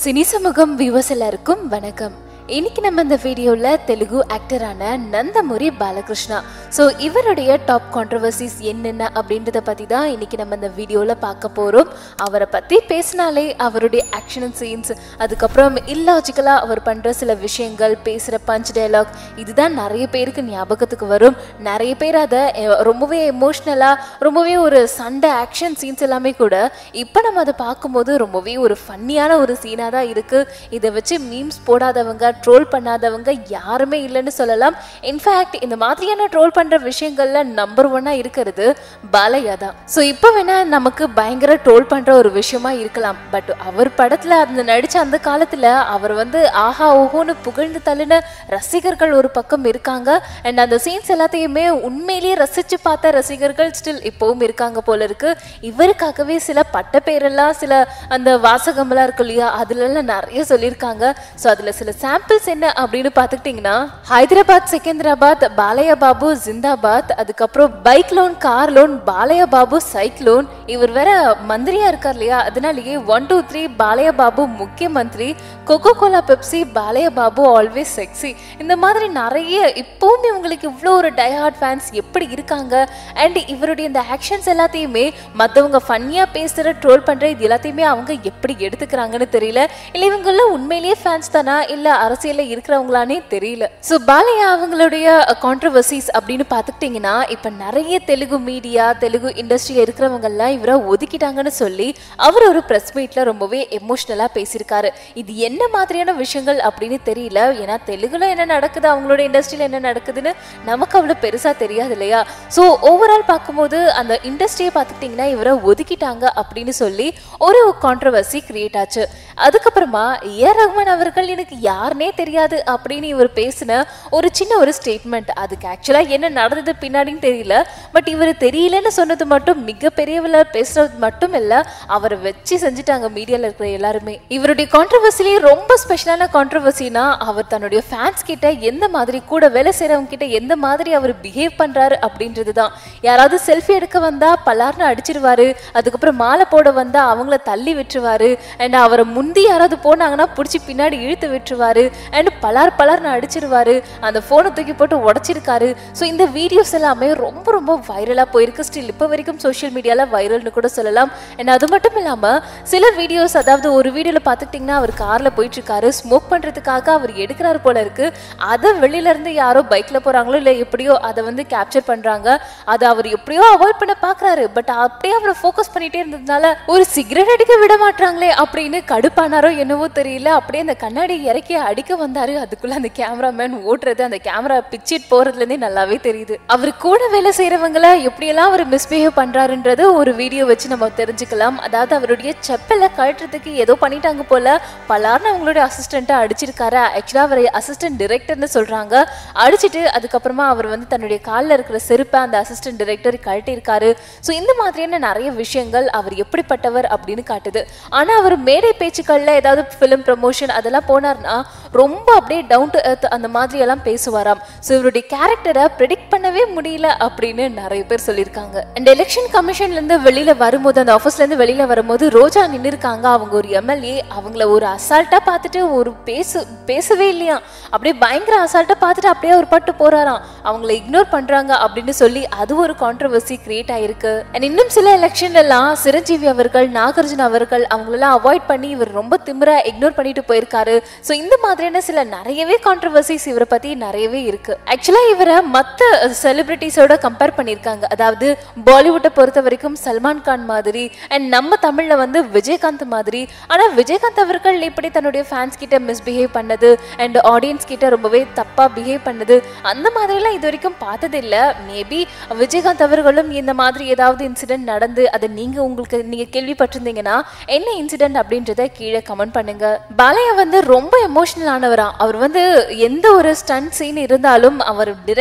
cine சமூகம் viewers எல்லாருக்கும் வணக்கம் இன்னைக்கு நம்ம இந்த வீடியோவில் தெலுங்கு ஆக்டரான நந்தமுரி பாலகிருஷ்ணா ஸோ இவருடைய டாப் கான்ட்ரவர்சிஸ் என்னென்ன அப்படின்றத பற்றி தான் இன்னைக்கு நம்ம இந்த வீடியோவில் பார்க்க போகிறோம் அவரை பற்றி பேசினாலே அவருடைய ஆக்ஷன் அண்ட் சீன்ஸ் அதுக்கப்புறம் இல்லாஜிக்கலாக அவர் பண்ணுற சில விஷயங்கள் பேசுகிற பஞ்ச் டயலாக் இதுதான் நிறைய பேருக்கு ஞாபகத்துக்கு வரும் நிறைய பேர் அதை அஹ், ரொம்பவே எமோஷ்னலாக ரொம்பவே ஒரு சண்டை ஆக்ஷன் சீன்ஸ் எல்லாமே கூட இப்போ நம்ம அதை பார்க்கும்போது ரொம்பவே ஒரு ஃபன்னியான ஒரு சீனாக தான் இருக்குது இதை வச்சு மீம்ஸ் போடாதவங்க ட்ரோல் பண்ணாதவங்க யாருமே இல்லைன்னு சொல்லலாம் இன்ஃபேக்ட் இந்த மாதிரியான ட்ரோல் பண்ணுற விஷயங்கள்ல நம்பர் ஒன்னாக இருக்கிறது பாலையா தான் ஸோ இப்போ வேணா நமக்கு பயங்கர ட்ரோல் பண்ணுற ஒரு விஷயமா இருக்கலாம் பட் அவர் படத்தில் அந்த நடித்த அந்த காலத்தில் அவர் வந்து ஆஹா ஓஹோன்னு புகழ்ந்து தள்ளின ரசிகர்கள் ஒரு பக்கம் இருக்காங்க அண்ட் அந்த சீன்ஸ் எல்லாத்தையுமே உண்மையிலேயே ரசிச்சு பார்த்த ரசிகர்கள் ஸ்டில் இப்போவும் இருக்காங்க போல இருக்கு இவருக்காகவே சில பட்ட பேரெல்லாம் சில அந்த வாசகமெல்லாம் இருக்கு இல்லையா அதுலலாம் நிறைய சொல்லியிருக்காங்க ஸோ அதில் சில சாம்பிள்ஸ் என்ன அப்படின்னு பார்த்துக்கிட்டிங்கன்னா ஹைதராபாத் செகந்திராபாத் பாலையா பாபு ஜிந்தாபாத் அதுக்கப்புறம் bike loan car loan Balayya Babu cyclone இவர் வேற மந்திரியா இருக்கார் இல்லையா அதனாலேயே one two three Balayya Babu முக்கியமந்திரி Coca Cola Pepsi Balayya Babu always sexy இந்த மாதிரி நிறைய இப்போவும் இவங்களுக்கு இவ்வளோ ஒரு டயஹார்ட் ஃபேன்ஸ் எப்படி இருக்காங்க அண்ட் இவருடைய இந்த ஆக்ஷன்ஸ் எல்லாத்தையுமே மற்றவங்க ஃபன்னியாக பேசுகிற ட்ரோல் பண்ணுற இது எல்லாத்தையுமே அவங்க எப்படி எடுத்துக்கிறாங்கன்னு தெரியல இல்லை இவங்கெல்லாம் உண்மையிலேயே ஃபேன்ஸ் தானா இல்லை அரசியலில் இருக்கிறவங்களானே தெரியல ஸோ பாலையா அவங்களுடைய கான்ட்ரவர்சிஸ் அப்படின்னு பார்த்துக்கிட்டிங்கன்னா இப்போ நிறைய தெலுங்கு மீடியா தெலுங்கு இண்டஸ்ட்ரியில் இருக்கிறவங்கெல்லாம் இவரை ஒதுக்கிட்டாங்கன்னு சொல்லி அவர் ஒரு ப்ரெஸ் மீட்டில் ரொம்பவே எமோஷ்னலாக பேசியிருக்காரு இது என்ன மாதிரியான விஷயங்கள் அப்படின்னு தெரியல ஏன்னா தெலுங்குல என்ன நடக்குது அவங்களோட இண்டஸ்ட்ரியில் என்ன நடக்குதுன்னு நமக்கு அவ்வளோ பெருசாக தெரியாது இல்லையா ஸோ ஓவரால் பார்க்கும்போது அந்த இண்டஸ்ட்ரியை பார்த்துக்கிட்டிங்கன்னா இவரை ஒதுக்கிட்டாங்க அப்படின்னு சொல்லி ஒரு கான்ட்ரவர்சி கிரியேட் ஆச்சு அதுக்கப்புறமா ஏ ரஹ்மான் அவர்கள் எனக்கு யாருனே தெரியாது அப்படின்னு இவர் பேசின ஒரு சின்ன ஒரு ஸ்டேட்மெண்ட் அதுக்கு ஆக்சுவலாக என்ன நடந்தது பின்னாடின்னு தெரியல பட் இவர் தெரியலன்னு சொன்னது மட்டும் மிகப்பெரியவள பேசுறது மட்டும் இல்லை அவரை வச்சு செஞ்சுட்டாங்க மீடியாவில் இருக்கிற எல்லாருமே இவருடைய கான்ட்ரவர்சிலேயே ரொம்ப ஸ்பெஷலான கான்ட்ரவர்சினா அவர் தன்னுடைய ஃபேன்ஸ் கிட்ட எந்த மாதிரி கூட வேலை செய்கிறவங்க கிட்ட எந்த மாதிரி அவர் பிஹேவ் பண்ணுறாரு அப்படின்றது தான் யாராவது செல்ஃபி எடுக்க வந்தா பலார்னு அடிச்சிருவாரு அதுக்கப்புறம் மாலை போட வந்தா அவங்கள தள்ளி விட்டுருவாரு அண்ட் அவரை முந்தி யாராவது போனாங்கன்னா பிடிச்சி பின்னாடி இழுத்து விட்டுருவாரு அண்ட் பலார் பலார்னு அடிச்சிருவாரு அந்த ஃபோனை தூக்கி போட்டு உடச்சிருக்காரு ஸோ இந்த வீடியோஸ் எல்லாமே ரொம்ப ரொம்ப வைரலாக போயிருக்கு ஸ்டில் இப்போ வரைக்கும் சோஷியல் மீடியாவில் வைரல்னு கூட சொல்லலாம் அண்ட் அது மட்டும் இல்லாமல் சில வீடியோஸ் அதாவது ஒரு வீடியோவில் பார்த்துக்கிட்டிங்கன்னா அவர் காரில் போயிட்டு இருக்காரு ஸ்மோக் பண்ணுறதுக்காக அவர் எடுக்கிறாரு போல இருக்கு அதை வெளியில இருந்து யாரோ பைக்கில் போகிறாங்களோ இல்லை எப்படியோ அதை வந்து கேப்சர் பண்ணுறாங்க அதை அவர் எப்படியோ அவாய்ட் பண்ண பார்க்குறாரு பட் அப்படியே அவரை ஃபோக்கஸ் பண்ணிட்டே இருந்ததுனால ஒரு சிகரெட் அடிக்க விட மாட்டாங்களே அப்படின்னு கடுப்பானாரோ என்னவோ தெரியல அப்படியே அந்த கண்ணாடி இறக்கி அடிக்க வந்தாரு அதுக்குள்ள அந்த கேமராமேன் ஓட்டுறது அந்த கேமரா பிச்சிட் போறதுலேருந்தே நல்லாவே தெரியுது அவர் கூட வேலை செய்யறவங்கள எப்படியெல்லாம் அவர் மிஸ்பிஹேவ் பண்றாருன்றது ஒரு வீடியோ வச்சு நம்ம தெரிஞ்சுக்கலாம் அதாவது அவருடைய செப்பலை கழட்டுறதுக்கு ஏதோ பண்ணிட்டாங்க போல பலார்னு அவங்களுடைய அசிஸ்டண்ட்டை அடிச்சிருக்காரு ஆக்சுவலா அவர் அசிஸ்டன்ட் டிரெக்டர்னு சொல்றாங்க அடிச்சிட்டு அதுக்கப்புறமா அவர் வந்து தன்னுடைய காலில் இருக்கிற செருப்பை அந்த அசிஸ்டன்ட் டிரெக்டர் கழட்டியிருக்காரு ஸோ இந்த மாதிரியான நிறைய விஷயங்கள் அவர் எப்படிப்பட்டவர் அப்படின்னு காட்டுது ஆனா அவர் மேடை பேச்சுக்கள்ல ஏதாவது ஃபிலிம் ப்ரமோஷன் அதெல்லாம் போனார்னா ரொம்ப அப்படியே டவுன் டு எர்த் அந்த மாதிரி எல்லாம் பேசுவாராம் ஸோ இவருடைய கேரக்டரை ப்ரெடிக்ட் பண்ணவே முடியல அப்படின்னு நிறைய பேர் சொல்லியிருக்காங்க அண்ட் எலெக்ஷன் கமிஷன்ல இருந்து வெளியில வரும்போது அந்த ஆஃபீஸ்ல இருந்து வெளியில வரும்போது ரோஜா நின்று இருக்காங்க அவங்க ஒரு எம்எல்ஏ அவங்கள ஒரு அசால்ட்டா பார்த்துட்டு ஒரு பேசு பேசவே இல்லையா அப்படியே பயங்கர அசால்ட்டா பார்த்துட்டு அப்படியே ஒரு பட்டு போறாராம் அவங்கள இக்னோர் பண்றாங்க அப்படின்னு சொல்லி அது ஒரு கான்ட்ரவர்சி கிரியேட் ஆயிருக்கு அண்ட் இன்னும் சில எலெக்ஷன்ல எல்லாம் சிரஞ்சீவி அவர்கள் நாகார்ஜுன அவர்கள் அவங்களெல்லாம் அவாய்ட் பண்ணி இவர் ரொம்ப திமிரா இக்னோர் பண்ணிட்டு போயிருக்காரு ஸோ இந்த மாதிரியான சில நிறையவே கான்ட்ரவர்சிஸ் இவரை பத்தி நிறையவே இருக்கு ஆக்சுவலா இவரை மற்ற செலிபிரிட்டிஸோட கம்பேர் பண்ணியிருக்காங்க அதாவது பாலிவுட்டை பொறுத்த வரைக்கும் சல்மான் கான் மாதிரி அண்ட் நம்ம தமிழ்ல வந்து விஜயகாந்த் மாதிரி ஆனா விஜயகாந்த் அவர்கள் இப்படி தன்னுடைய ஃபேன்ஸ் கிட்ட மிஸ்பிஹேவ் பண்ணது அண்ட் ஆடியன்ஸ் கிட்ட ரொம்பவே தப்பா பிஹேவ் பண்ணது அந்த மாதிரிலாம் இது வரைக்கும் பார்த்தது இல்ல மேபி விஜயகாந்த் அவர்களும் இந்த மாதிரி ஏதாவது இன்சிடென்ட் நடந்து அதை நீங்க உங்களுக்கு நீங்க கேள்விப்பட்டிருந்தீங்கன்னா என்ன இன்சிடென்ட் அப்படின்றத கீழே கமெண்ட் பண்ணுங்க பாலையா வந்து ரொம்ப எமோஷனல் ஆனவரா அவர் வந்து எந்த ஒரு ஸ்டன் சீன் இருந்தாலும் அவர் டிரெக்டர் கிட்ட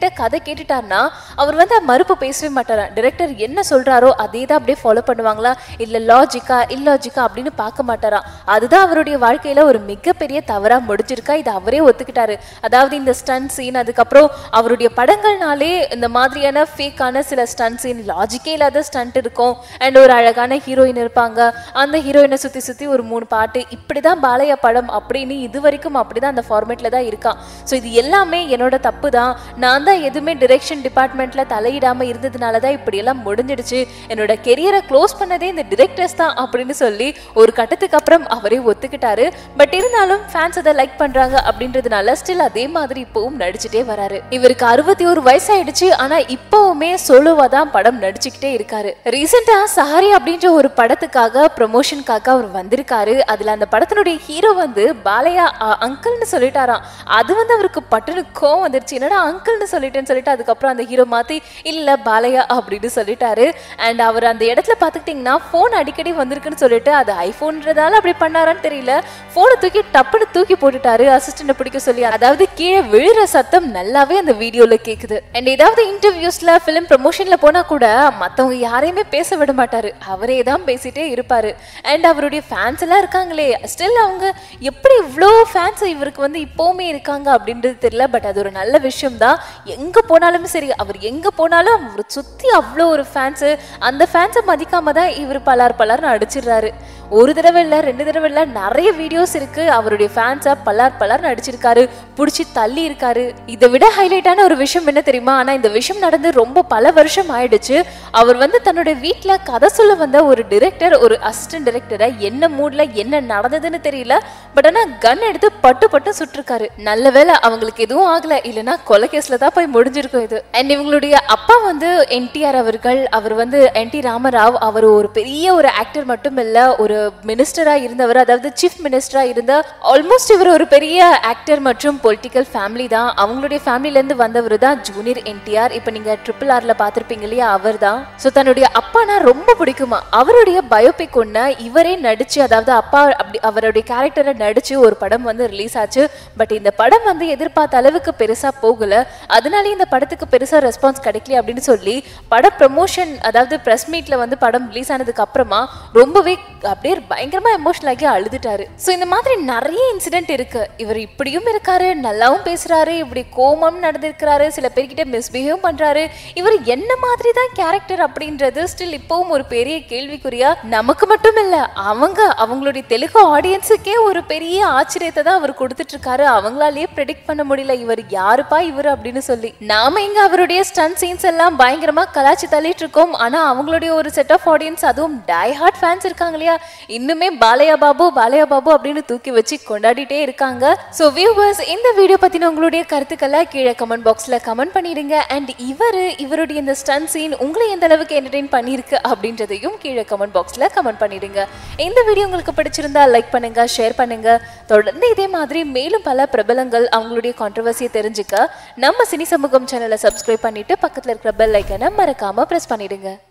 கிட்ட கதை கேட்டுட்டாருன்னா அவர் வந்து மறுப்பு பேசவே மாட்டாராம் டிரெக்டர் என்ன சொல்றாரோ அதே தான் அப்படியே ஃபாலோ பண்ணுவாங்களா இல்ல லாஜிக்கா இல்லாஜிக்கா அப்படின்னு பார்க்க மாட்டாராம் அதுதான் அவருடைய வாழ்க்கையில ஒரு மிகப்பெரிய தவறா முடிஞ்சிருக்கா இது அவரே ஒத்துக்கிட்டாரு அதாவது இந்த ஸ்டன் சீன் அதுக்கப்புறம் அவருடைய படங்கள்னாலே இந்த மாதிரியான ஃபேக்கான சில ஸ்டன் சீன் லாஜிக்கே இல்லாத ஸ்டண்ட் இருக்கும் அண்ட் ஒரு அழகான ஹீரோயின் இருப்பாங்க அந்த ஹீரோயினை சுத்தி சுத்தி ஒரு மூணு பாட்டு இப்படிதான் பாலையா படம் அப்படின்னு இது வரைக்கும் அப்படிதான் அந்த ஃபார்மேட்ல தான் இருக்கான் ஸோ இது எல்லாமே என்னோட தப்பு தான் நான் தான் எதுவுமே டிரெக்ஷன் டிபார்ட்மெண்ட்ல தலையிடாம இருந்ததுனால தான் இப்படி எல்லாம் முடிஞ்சிடுச்சு என்னோட கெரியரை க்ளோஸ் பண்ணதே இந்த டிரெக்டர்ஸ் தான் அப்படின்னு சொல்லி ஒரு கட்டத்துக்கு அப்புறம் அவரே ஒத்துக்கிட்டாரு பட் இருந்தாலும் ஃபேன்ஸ் அதை லைக் பண்றாங்க அப்படின்றதுனால ஸ்டில் அதே மாதிரி இப்பவும் நடிச்சுட்டே வராரு இவருக்கு அறுபத்தி ஒரு வயசாயிடுச்சு ஆனா இப்பவுமே சோலோவா தான் படம் நடிச்சுக்கிட்டே இருக்காரு ரீசெண்டா சஹாரி அப்படின்ற ஒரு படத்துக்காக ப்ரமோஷனுக்காக அவர் வந்திருக்காரு அதுல அந்த படத்தினுடைய ஹீரோ வந்து பாலையா அ- அங்கிள்னு சொல்லிட்டாராம் அது வந்து அவருக்கு பட்டுன்னு கோவம் வந்துருச்சு என்னடா அங்கிள்னு சொல்லிட்டேன்னு சொல்லிட்டு அதுக்கப்புறம் அந்த ஹீரோ மாத்தி இல்ல பாலையா அப்படின்னு சொல்லிட்டாரு அண்ட் அவர் அந்த இடத்துல பாத்துக்கிட்டீங்கன்னா போன் அடிக்கடி வந்திருக்குன்னு சொல்லிட்டு அது ஐபோன்றதால அப்படி பண்ணாரான்னு தெரியல போனை தூக்கி டப்புன்னு தூக்கி போட்டுட்டாரு அசிஸ்டன்ட் பிடிக்க சொல்லி அதாவது கீழே விழுற சத்தம் நல்லாவே அந்த வீடியோல கேக்குது அண்ட் ஏதாவது இன்டர்வியூஸ்ல ஃபிலிம் ப்ரமோஷன்ல போனா கூட மத்தவங்க யாரையுமே பேச விட மாட்டாரு அவரே தான் பேசிட்டே இருப்பாரு அண்ட் அவருடைய ஃபேன்ஸ் எல்லாம் இருக்காங்களே ஸ்டில் அவங்க எப்படி இவ்வளோ ஃபேன்ஸ் இவருக்கு வந்து இப்போவுமே இருக்காங்க அப்படின்றது தெரியல பட் அது ஒரு நல்ல விஷயம் தான் எங்க போனாலுமே சரி அவர் எங்க போனாலும் அவர் சுத்தி அவ்வளோ ஒரு ஃபேன்ஸ் அந்த ஃபேன்ஸை மதிக்காம தான் இவர் பலார் பலார்னு அடிச்சிடுறாரு ஒரு தடவை இல்லை ரெண்டு தடவை இல்லை நிறைய வீடியோஸ் இருக்கு அவருடைய ஃபேன்ஸை பலார் பலார்னு அடிச்சிருக்காரு பிடிச்சி தள்ளி இருக்காரு இதை விட ஹைலைட்டான ஒரு விஷயம் என்ன தெரியுமா ஆனா இந்த விஷயம் நடந்து ரொம்ப பல வருஷம் ஆயிடுச்சு அவர் வந்து தன்னுடைய வீட்ல கதை சொல்ல வந்த ஒரு டிரெக்டர் ஒரு அசிஸ்டன்ட் டிரெக்டரை என்ன மூட்ல என்ன நடந்ததுன்னு தெரியல பட் ஆனா கன் எடுத்து பட்டு பட்டு சுட்டிருக்காரு நல்ல வேளை அவங்களுக்கு எதுவும் ஆகல இல்லைன்னா கொலை கேஸ்ல தான் போய் முடிஞ்சிருக்கும் இது அண்ட் இவங்களுடைய அப்பா வந்து என்டிஆர் அவர்கள் அவர் வந்து என் டி ராமராவ் அவர் ஒரு பெரிய ஒரு ஆக்டர் மட்டும் இல்ல ஒரு மினிஸ்டரா இருந்தவர் அதாவது சீஃப் மினிஸ்டரா இருந்த ஆல்மோஸ்ட் இவர் ஒரு பெரிய ஆக்டர் மற்றும் பொலிட்டிக்கல் ஃபேமிலி தான் அவங்களுடைய ஃபேமிலில இருந்து வந்தவர் தான் ஜூனியர் என்டிஆர் இப்போ நீங்க ட்ரிபிள் ஆர்ல பார்த்திருப்பீங்க இல்லையா அவர் தான் ஸோ தன்னுடைய அப்பானா ரொம்ப பிடிக்குமா அவருடைய பயோபிக் ஒன்று இவரே நடிச்சு அதாவது அப்பா அப்படி அவருடைய கேரக்டரை நடிச்சு ஒரு படம் வந்து ரிலீஸ் ஆச்சு பட் இந்த படம் வந்து எதிர்பார்த்த அளவுக்கு பெருசா போகல அதனாலே இந்த படத்துக்கு பெருசா ரெஸ்பான்ஸ் கிடைக்கல அப்படின்னு சொல்லி பட ப்ரமோஷன் அதாவது பிரஸ் மீட்ல வந்து படம் ரிலீஸ் ஆனதுக்கு அப்புறமா ரொம்பவே அப்படியே பயங்கரமா எமோஷனல் ஆகி அழுதுட்டாரு ஸோ இந்த மாதிரி நிறைய இன்சிடென்ட் இருக்கு இவர் இப்படியும் இருக்காரு நல்லாவும் பேசுறாரு இப்படி கோமம் நடந்திருக்கிறாரு சில பேர்கிட்ட மிஸ்பிஹேவ் பண்றாரு இவர் என்ன மாதிரி தான் கேரக்டர் அப்படின்றது ஸ்டில் இப்பவும் ஒரு பெரிய கேள்விக்குறியா நமக்கு மட்டும் இல்ல அவங்க அவங்களுடைய தெலுங்கு ஆடியன்ஸுக்கே ஒரு பெரிய ஆச்சரியத்தை தான் அவர் கொடுத்துட்டு இருக்காரு அவங்களாலேயே ப்ரெடிக்ட் பண்ண முடியல இவர் யாருப்பா இவர் அப்படின்னு சொல்லி நாம இங்க அவருடைய ஸ்டன் சீன்ஸ் எல்லாம் பயங்கரமா கலாச்சி தள்ளிட்டு இருக்கோம் ஆனா அவங்களுடைய ஒரு செட் ஆஃப் ஆடியன்ஸ் அதுவும் டை ஹார்ட் ஃபேன்ஸ் இருக்காங்க இல்லையா இன்னுமே பாலையா பாபு பாலையா பாபு அப்படின்னு தூக்கி வச்சு கொண்டாடிட்டே இருக்காங்க ஸோ வியூவர்ஸ் இந்த வீடியோ பத்தின உங்களுடைய கருத்துக்களை கீழே கமெண்ட் பாக்ஸ்ல கமெண்ட் பண்ணிடுங்க அண்ட் இவர் இவருடைய இந்த ஸ்டன் சீன் உங்களை எந்த அளவுக்கு என்டர்டெயின் பண்ணியிருக்கு அப்படின்றதையும் கீழே கமெண்ட் பாக்ஸ்ல கமெண்ட் பண்ணிடுங்க இந்த வீடியோ உங்களுக்கு பிடிச்சிருந்தா லைக் பண்ணுங்க ஷேர் பண்ணுங்க தொடர்ந்து இதே மாதிரி மேலும் பல பிரபலங்கள் அவங்களுடைய கான்ட்ரவர்சியை தெரிஞ்சுக்க நம்ம சினி சமூகம் சேனலை சப்ஸ்கிரைப் பண்ணிட்டு பக்கத்துல இருக்கிற பெல் ஐக்கனை மறக்காம பிரஸ் பண்ணிடுங்க